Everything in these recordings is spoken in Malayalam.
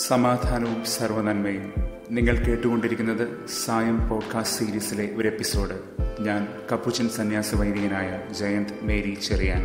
സമാധാനവും സർവനന്മയും നിങ്ങൾ കേട്ടുകൊണ്ടിരിക്കുന്നത് സായം പോഡ്കാസ്റ്റ് സീരീസിലെ ഒരു എപ്പിസോഡ് ഞാൻ കപ്പുച്ചൻ സന്യാസ വൈദികനായ ജയന്ത് മേരി ചെറിയാൻ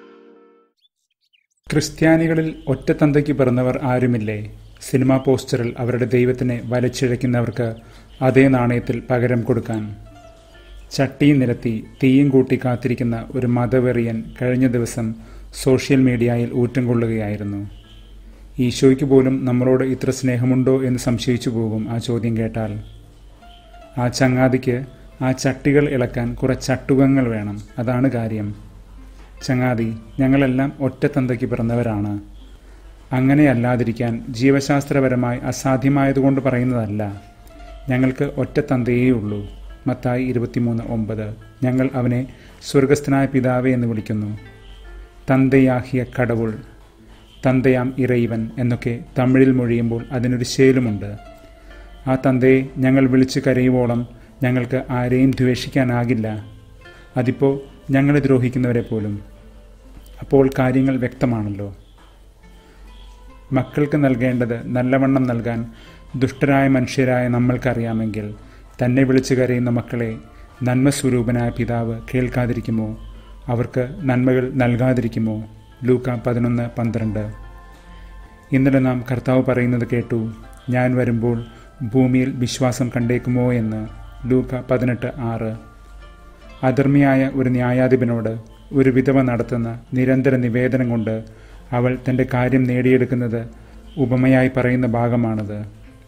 ക്രിസ്ത്യാനികളിൽ ഒറ്റത്തന്തയ്ക്ക് പിറന്നവർ ആരുമില്ലേ സിനിമാ പോസ്റ്ററിൽ അവരുടെ ദൈവത്തിനെ വലച്ചിഴയ്ക്കുന്നവർക്ക് അതേ നാണയത്തിൽ പകരം കൊടുക്കാൻ ചട്ടിയും നിരത്തി തീയും കൂട്ടി കാത്തിരിക്കുന്ന ഒരു മതവെറിയൻ കഴിഞ്ഞ ദിവസം സോഷ്യൽ മീഡിയയിൽ ഊറ്റം കൊള്ളുകയായിരുന്നു ഈശോയ്ക്ക് പോലും നമ്മളോട് ഇത്ര സ്നേഹമുണ്ടോ എന്ന് സംശയിച്ചു പോകും ആ ചോദ്യം കേട്ടാൽ ആ ചങ്ങാതിക്ക് ആ ചട്ടികൾ ഇളക്കാൻ കുറെ ചട്ടുകങ്ങൾ വേണം അതാണ് കാര്യം ചങ്ങാതി ഞങ്ങളെല്ലാം ഒറ്റത്തന്തയ്ക്ക് പിറന്നവരാണ് അങ്ങനെയല്ലാതിരിക്കാൻ ജീവശാസ്ത്രപരമായി അസാധ്യമായതുകൊണ്ട് പറയുന്നതല്ല ഞങ്ങൾക്ക് ഒറ്റത്തന്തയേ ഉള്ളൂ മത്തായി ഇരുപത്തിമൂന്ന് ഒമ്പത് ഞങ്ങൾ അവനെ സ്വർഗസ്ഥനായ പിതാവേ എന്ന് വിളിക്കുന്നു തന്തയാഹിയ കടവുൾ തന്തയാം ഇറൈവൻ എന്നൊക്കെ തമിഴിൽ മൊഴിയുമ്പോൾ അതിനൊരു ശേലുമുണ്ട് ആ തന്തയെ ഞങ്ങൾ വിളിച്ച് കരയുവോളം ഞങ്ങൾക്ക് ആരെയും ദ്വേഷിക്കാനാകില്ല അതിപ്പോൾ ഞങ്ങളെ ദ്രോഹിക്കുന്നവരെ പോലും അപ്പോൾ കാര്യങ്ങൾ വ്യക്തമാണല്ലോ മക്കൾക്ക് നൽകേണ്ടത് നല്ലവണ്ണം നൽകാൻ ദുഷ്ടരായ മനുഷ്യരായ നമ്മൾക്കറിയാമെങ്കിൽ തന്നെ വിളിച്ചു കരയുന്ന മക്കളെ നന്മസ്വരൂപനായ പിതാവ് കേൾക്കാതിരിക്കുമോ അവർക്ക് നന്മകൾ നൽകാതിരിക്കുമോ ലൂക്ക പതിനൊന്ന് പന്ത്രണ്ട് ഇന്നലെ നാം കർത്താവ് പറയുന്നത് കേട്ടു ഞാൻ വരുമ്പോൾ ഭൂമിയിൽ വിശ്വാസം കണ്ടേക്കുമോ എന്ന് ലൂക്ക പതിനെട്ട് ആറ് അധർമ്മിയായ ഒരു ന്യായാധിപനോട് ഒരു വിധവ നടത്തുന്ന നിരന്തര നിവേദനം കൊണ്ട് അവൾ തൻ്റെ കാര്യം നേടിയെടുക്കുന്നത് ഉപമയായി പറയുന്ന ഭാഗമാണത്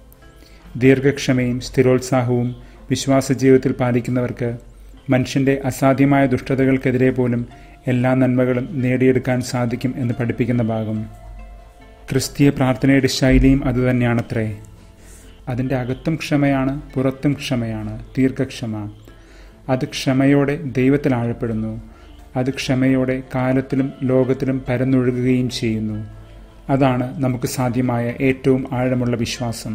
ദീർഘക്ഷമയും സ്ഥിരോത്സാഹവും വിശ്വാസ ജീവിതത്തിൽ പാലിക്കുന്നവർക്ക് മനുഷ്യൻ്റെ അസാധ്യമായ ദുഷ്ടതകൾക്കെതിരെ പോലും എല്ലാ നന്മകളും നേടിയെടുക്കാൻ സാധിക്കും എന്ന് പഠിപ്പിക്കുന്ന ഭാഗം ക്രിസ്തീയ പ്രാർത്ഥനയുടെ ശൈലിയും അതുതന്നെയാണത്രേ അതിൻ്റെ അകത്തും ക്ഷമയാണ് പുറത്തും ക്ഷമയാണ് ദീർഘക്ഷമ അത് ക്ഷമയോടെ ദൈവത്തിൽ ആഴപ്പെടുന്നു അത് ക്ഷമയോടെ കാലത്തിലും ലോകത്തിലും പരന്നൊഴുകുകയും ചെയ്യുന്നു അതാണ് നമുക്ക് സാധ്യമായ ഏറ്റവും ആഴമുള്ള വിശ്വാസം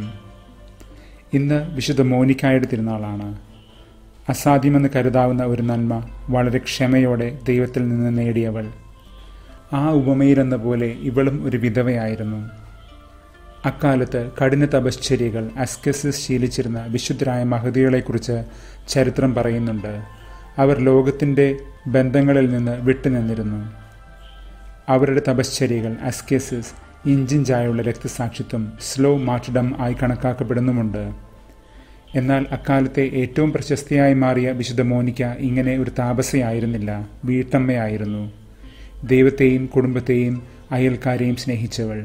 ഇന്ന് വിശുദ്ധ മോനിക്കായുടെ തിരുനാളാണ് അസാധ്യമെന്ന് കരുതാവുന്ന ഒരു നന്മ വളരെ ക്ഷമയോടെ ദൈവത്തിൽ നിന്ന് നേടിയവൾ ആ ഉപമയിലെന്ന പോലെ ഇവളും ഒരു വിധവയായിരുന്നു അക്കാലത്ത് കഠിന തപശ്ചര്യകൾ അസ്കസിസ് ശീലിച്ചിരുന്ന വിശുദ്ധരായ മഹതികളെക്കുറിച്ച് ചരിത്രം പറയുന്നുണ്ട് അവർ ലോകത്തിൻ്റെ ബന്ധങ്ങളിൽ നിന്ന് വിട്ടുനിന്നിരുന്നു അവരുടെ തപശ്ചര്യകൾ അസ്കേസിസ് ഇഞ്ചിഞ്ചായുള്ള രക്തസാക്ഷിത്വം സ്ലോ മാർട്ടിഡം ആയി കണക്കാക്കപ്പെടുന്നുമുണ്ട് എന്നാൽ അക്കാലത്തെ ഏറ്റവും പ്രശസ്തിയായി മാറിയ വിശുദ്ധ മോനിക്ക ഇങ്ങനെ ഒരു താപസയായിരുന്നില്ല വീട്ടമ്മയായിരുന്നു ദൈവത്തെയും കുടുംബത്തെയും അയൽക്കാരെയും സ്നേഹിച്ചവൾ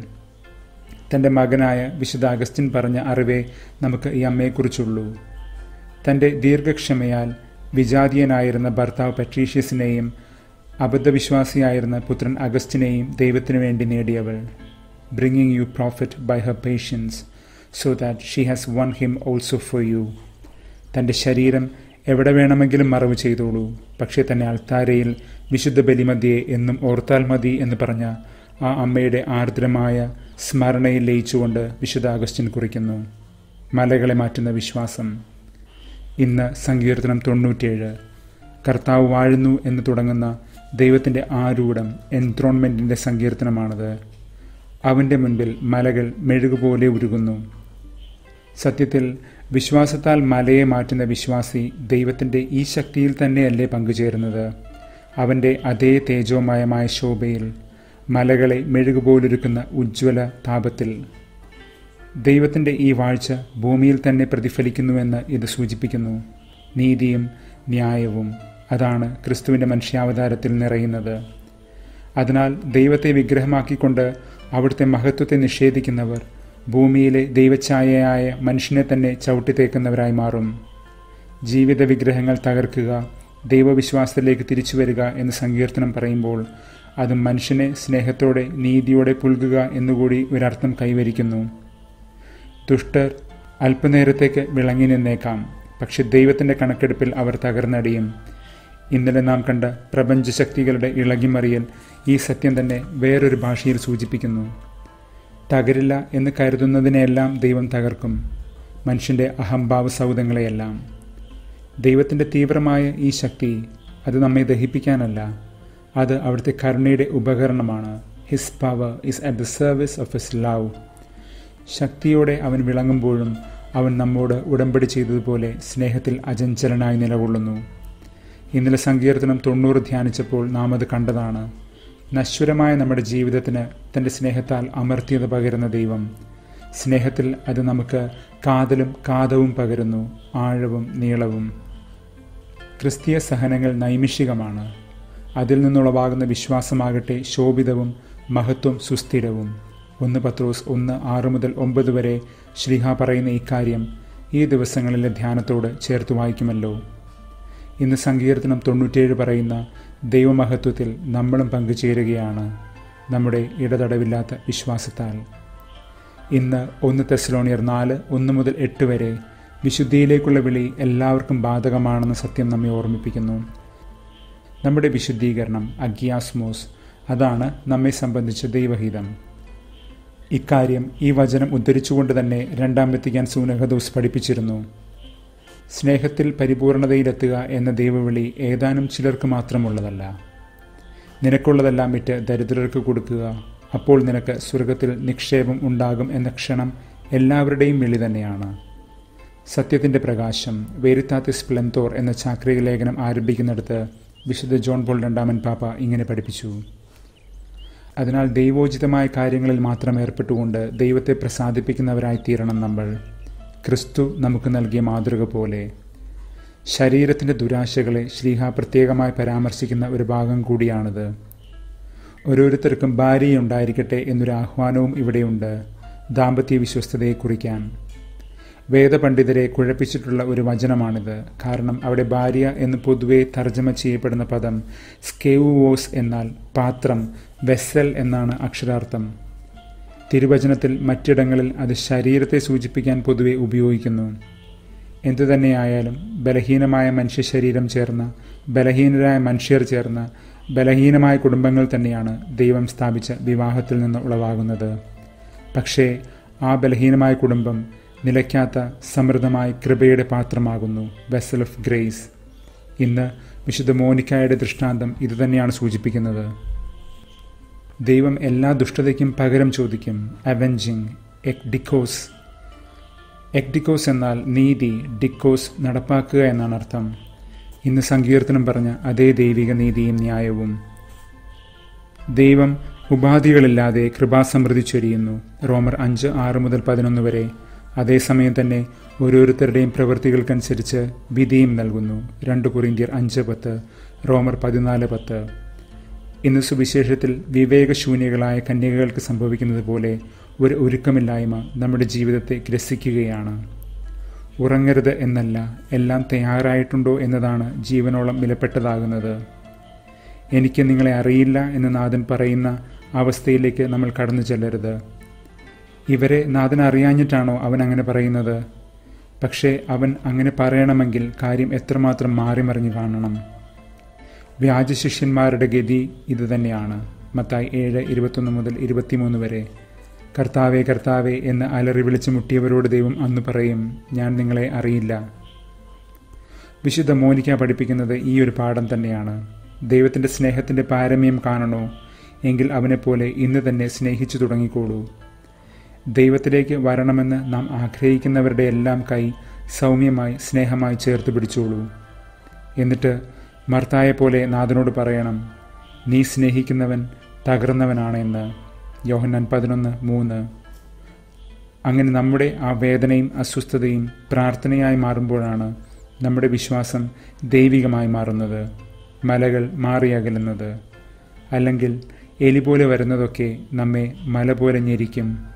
തൻ്റെ മകനായ വിശുദ്ധ അഗസ്റ്റിൻ പറഞ്ഞ അറിവേ നമുക്ക് ഈ അമ്മയെക്കുറിച്ചുള്ളൂ തൻ്റെ ദീർഘക്ഷമയാൽ വിജാതീയനായിരുന്ന ഭർത്താവ് പട്രീഷ്യസിനെയും അബദ്ധവിശ്വാസിയായിരുന്ന പുത്രൻ അഗസ്റ്റിനെയും ദൈവത്തിനു വേണ്ടി നേടിയവൾ bringing you profit by her patience so that she has won him also for you തൻ്റെ ശരീരം എവിടെ വേണമെങ്കിലും മറവ് ചെയ്തോളൂ പക്ഷേ തന്നെ അൾത്താരയിൽ വിശുദ്ധ ബലിമതിയെ എന്നും ഓർത്താൽ മതി എന്ന് പറഞ്ഞ ആ അമ്മയുടെ ആർദ്രമായ സ്മരണയിൽ ലയിച്ചുകൊണ്ട് വിശുദ്ധ അഗസ്റ്റിൻ കുറിക്കുന്നു മലകളെ മാറ്റുന്ന വിശ്വാസം ഇന്ന് സങ്കീർത്തനം തൊണ്ണൂറ്റിയേഴ് കർത്താവ് വാഴുന്നു എന്ന് തുടങ്ങുന്ന ദൈവത്തിൻ്റെ ആരൂഢം എൻത്രോൺമെൻറ്റിൻ്റെ സങ്കീർത്തനമാണത് അവൻ്റെ മുൻപിൽ മലകൾ മെഴുകുപോലെ ഉരുകുന്നു സത്യത്തിൽ വിശ്വാസത്താൽ മലയെ മാറ്റുന്ന വിശ്വാസി ദൈവത്തിൻ്റെ ഈ ശക്തിയിൽ തന്നെയല്ലേ പങ്കുചേരുന്നത് അവൻ്റെ അതേ തേജോമയമായ ശോഭയിൽ മലകളെ മെഴുകുപോലൊരുക്കുന്ന ഉജ്ജ്വല താപത്തിൽ ദൈവത്തിൻ്റെ ഈ വാഴ്ച ഭൂമിയിൽ തന്നെ പ്രതിഫലിക്കുന്നുവെന്ന് ഇത് സൂചിപ്പിക്കുന്നു നീതിയും ന്യായവും അതാണ് ക്രിസ്തുവിൻ്റെ മനുഷ്യാവതാരത്തിൽ നിറയുന്നത് അതിനാൽ ദൈവത്തെ വിഗ്രഹമാക്കിക്കൊണ്ട് അവിടുത്തെ മഹത്വത്തെ നിഷേധിക്കുന്നവർ ഭൂമിയിലെ ദൈവഛായയായ മനുഷ്യനെ തന്നെ ചവിട്ടിത്തേക്കുന്നവരായി മാറും ജീവിത വിഗ്രഹങ്ങൾ തകർക്കുക ദൈവവിശ്വാസത്തിലേക്ക് തിരിച്ചു വരിക എന്ന് സങ്കീർത്തനം പറയുമ്പോൾ അത് മനുഷ്യനെ സ്നേഹത്തോടെ നീതിയോടെ പുൽകുക എന്നുകൂടി ഒരർത്ഥം കൈവരിക്കുന്നു ദുഷ്ടർ അല്പനേരത്തേക്ക് വിളങ്ങി നിന്നേക്കാം പക്ഷെ ദൈവത്തിൻ്റെ കണക്കെടുപ്പിൽ അവർ തകർന്നടിയും ഇന്നലെ നാം കണ്ട പ്രപഞ്ചശക്തികളുടെ ഇളകിമറിയൽ ഈ സത്യം തന്നെ വേറൊരു ഭാഷയിൽ സൂചിപ്പിക്കുന്നു തകരില്ല എന്ന് കരുതുന്നതിനെയെല്ലാം ദൈവം തകർക്കും മനുഷ്യൻ്റെ അഹംഭാവ സൗധങ്ങളെയെല്ലാം ദൈവത്തിൻ്റെ തീവ്രമായ ഈ ശക്തി അത് നമ്മെ ദഹിപ്പിക്കാനല്ല അത് അവിടുത്തെ കരുണയുടെ ഉപകരണമാണ് his power is at the service of his love ശക്തിയോടെ അവൻ വിളങ്ങുമ്പോഴും അവൻ നമ്മോട് ഉടമ്പടി ചെയ്തതുപോലെ സ്നേഹത്തിൽ അചഞ്ചലനായി നിലകൊള്ളുന്നു ഇന്നലെ സങ്കീർത്തനം തൊണ്ണൂറ് ധ്യാനിച്ചപ്പോൾ നാം അത് കണ്ടതാണ് നശ്വരമായ നമ്മുടെ ജീവിതത്തിന് തൻ്റെ സ്നേഹത്താൽ അമർത്യത പകരുന്ന ദൈവം സ്നേഹത്തിൽ അത് നമുക്ക് കാതലും കാതവും പകരുന്നു ആഴവും നീളവും ക്രിസ്തീയ സഹനങ്ങൾ നൈമിഷികമാണ് അതിൽ നിന്നുളവാകുന്ന വിശ്വാസമാകട്ടെ ശോഭിതവും മഹത്വം സുസ്ഥിരവും ഒന്ന് പത്രോസ് ഒന്ന് ആറ് മുതൽ ഒമ്പത് വരെ ശ്രീഹ പറയുന്ന ഇക്കാര്യം ഈ ദിവസങ്ങളിലെ ധ്യാനത്തോട് ചേർത്ത് വായിക്കുമല്ലോ ഇന്ന് സങ്കീർത്തനം തൊണ്ണൂറ്റേഴ് പറയുന്ന ദൈവമഹത്വത്തിൽ നമ്മളും പങ്കുചേരുകയാണ് നമ്മുടെ ഇടതടവില്ലാത്ത വിശ്വാസത്താൽ ഇന്ന് ഒന്ന് തെസ്ലോണിയർ നാല് ഒന്ന് മുതൽ എട്ട് വരെ വിശുദ്ധിയിലേക്കുള്ള വിളി എല്ലാവർക്കും ബാധകമാണെന്ന സത്യം നമ്മെ ഓർമ്മിപ്പിക്കുന്നു നമ്മുടെ വിശുദ്ധീകരണം അഗ്യാസ്മോസ് അതാണ് നമ്മെ സംബന്ധിച്ച ദൈവഹിതം ഇക്കാര്യം ഈ വചനം ഉദ്ധരിച്ചുകൊണ്ട് തന്നെ രണ്ടാം വെത്തിക്കാൻ സൂനഹദോസ് പഠിപ്പിച്ചിരുന്നു സ്നേഹത്തിൽ പരിപൂർണതയിലെത്തുക എന്ന ദൈവവിളി ഏതാനും ചിലർക്ക് മാത്രമുള്ളതല്ല നിനക്കുള്ളതെല്ലാം വിറ്റ് ദരിദ്രർക്ക് കൊടുക്കുക അപ്പോൾ നിനക്ക് സ്വർഗത്തിൽ നിക്ഷേപം ഉണ്ടാകും എന്ന ക്ഷണം എല്ലാവരുടെയും വിളി തന്നെയാണ് സത്യത്തിൻ്റെ പ്രകാശം വേരിത്താത്തിസ് പ്ലെന്തോർ എന്ന ചാക്രിക ലേഖനം ആരംഭിക്കുന്നിടത്ത് വിശുദ്ധ ജോൺ പോൾ രണ്ടാമൻ പാപ്പ ഇങ്ങനെ പഠിപ്പിച്ചു അതിനാൽ ദൈവോചിതമായ കാര്യങ്ങളിൽ മാത്രം ഏർപ്പെട്ടുകൊണ്ട് ദൈവത്തെ പ്രസാദിപ്പിക്കുന്നവരായി തീരണം നമ്മൾ ക്രിസ്തു നമുക്ക് നൽകിയ മാതൃക പോലെ ശരീരത്തിൻ്റെ ദുരാശകളെ ശ്രീഹ പ്രത്യേകമായി പരാമർശിക്കുന്ന ഒരു ഭാഗം കൂടിയാണിത് ഓരോരുത്തർക്കും ഭാര്യയുണ്ടായിരിക്കട്ടെ എന്നൊരു ആഹ്വാനവും ഇവിടെയുണ്ട് ദാമ്പത്യ വിശ്വസ്തതയെ കുറിക്കാൻ വേദപണ്ഡിതരെ കുഴപ്പിച്ചിട്ടുള്ള ഒരു വചനമാണിത് കാരണം അവിടെ ഭാര്യ എന്ന് പൊതുവെ തർജ്ജമ ചെയ്യപ്പെടുന്ന പദം സ്കേവുവോസ് എന്നാൽ പാത്രം വെസൽ എന്നാണ് അക്ഷരാർത്ഥം തിരുവചനത്തിൽ മറ്റിടങ്ങളിൽ അത് ശരീരത്തെ സൂചിപ്പിക്കാൻ പൊതുവെ ഉപയോഗിക്കുന്നു എന്തുതന്നെയായാലും ബലഹീനമായ മനുഷ്യ ശരീരം ചേർന്ന ബലഹീനരായ മനുഷ്യർ ചേർന്ന ബലഹീനമായ കുടുംബങ്ങൾ തന്നെയാണ് ദൈവം സ്ഥാപിച്ച വിവാഹത്തിൽ നിന്ന് ഉളവാകുന്നത് പക്ഷേ ആ ബലഹീനമായ കുടുംബം നിലയ്ക്കാത്ത സമൃദ്ധമായ കൃപയുടെ പാത്രമാകുന്നു വെസൽ ഓഫ് ഗ്രേസ് ഇന്ന് വിശുദ്ധ മോനിക്കായുടെ ദൃഷ്ടാന്തം ഇതുതന്നെയാണ് സൂചിപ്പിക്കുന്നത് ദൈവം എല്ലാ ദുഷ്ടതയ്ക്കും പകരം ചോദിക്കും അവെഞ്ചിങ് എക്ഡിക്കോസ് എക്ഡിക്കോസ് എന്നാൽ നീതി ഡിക്കോസ് നടപ്പാക്കുക എന്നാണ് അർത്ഥം ഇന്ന് സങ്കീർത്തനം പറഞ്ഞ അതേ ദൈവിക നീതിയും ന്യായവും ദൈവം ഉപാധികളില്ലാതെ കൃപാസമൃദ്ധി ചൊരിയുന്നു റോമർ അഞ്ച് ആറ് മുതൽ പതിനൊന്ന് വരെ അതേസമയം തന്നെ ഓരോരുത്തരുടെയും പ്രവൃത്തികൾക്കനുസരിച്ച് വിധിയും നൽകുന്നു രണ്ട് കുറിന്ത്യർ അഞ്ച് പത്ത് റോമർ പതിനാല് പത്ത് ഇന്ന് സുവിശേഷത്തിൽ വിവേകശൂന്യകളായ കന്യകകൾക്ക് സംഭവിക്കുന്നത് പോലെ ഒരു ഒരുക്കമില്ലായ്മ നമ്മുടെ ജീവിതത്തെ ഗ്രസിക്കുകയാണ് ഉറങ്ങരുത് എന്നല്ല എല്ലാം തയ്യാറായിട്ടുണ്ടോ എന്നതാണ് ജീവനോളം വിലപ്പെട്ടതാകുന്നത് എനിക്ക് നിങ്ങളെ അറിയില്ല എന്ന് നാഥൻ പറയുന്ന അവസ്ഥയിലേക്ക് നമ്മൾ കടന്നു ചെല്ലരുത് ഇവരെ നാഥൻ അറിയാഞ്ഞിട്ടാണോ അവൻ അങ്ങനെ പറയുന്നത് പക്ഷേ അവൻ അങ്ങനെ പറയണമെങ്കിൽ കാര്യം എത്രമാത്രം മാറിമറിഞ്ഞു കാണണം വ്യാജശിഷ്യന്മാരുടെ ഗതി ഇതുതന്നെയാണ് മത്തായി ഏഴ് ഇരുപത്തൊന്ന് മുതൽ ഇരുപത്തിമൂന്ന് വരെ കർത്താവെ കർത്താവെ എന്ന് അലറി വിളിച്ചു മുട്ടിയവരോട് ദൈവം അന്ന് പറയും ഞാൻ നിങ്ങളെ അറിയില്ല വിശുദ്ധ മോനിക്ക പഠിപ്പിക്കുന്നത് ഈ ഒരു പാഠം തന്നെയാണ് ദൈവത്തിൻ്റെ സ്നേഹത്തിൻ്റെ പാരമ്യം കാണണോ എങ്കിൽ അവനെപ്പോലെ ഇന്ന് തന്നെ സ്നേഹിച്ചു തുടങ്ങിക്കോളൂ ദൈവത്തിലേക്ക് വരണമെന്ന് നാം ആഗ്രഹിക്കുന്നവരുടെ എല്ലാം കൈ സൗമ്യമായി സ്നേഹമായി ചേർത്ത് പിടിച്ചോളൂ എന്നിട്ട് മർത്തായെ പോലെ നാഥനോട് പറയണം നീ സ്നേഹിക്കുന്നവൻ തകർന്നവനാണെന്ന് യോഹന്നാൻ പതിനൊന്ന് മൂന്ന് അങ്ങനെ നമ്മുടെ ആ വേദനയും അസ്വസ്ഥതയും പ്രാർത്ഥനയായി മാറുമ്പോഴാണ് നമ്മുടെ വിശ്വാസം ദൈവികമായി മാറുന്നത് മലകൾ മാറിയകലുന്നത് അല്ലെങ്കിൽ എലി പോലെ വരുന്നതൊക്കെ നമ്മെ മല പോലെ ഞെരിക്കും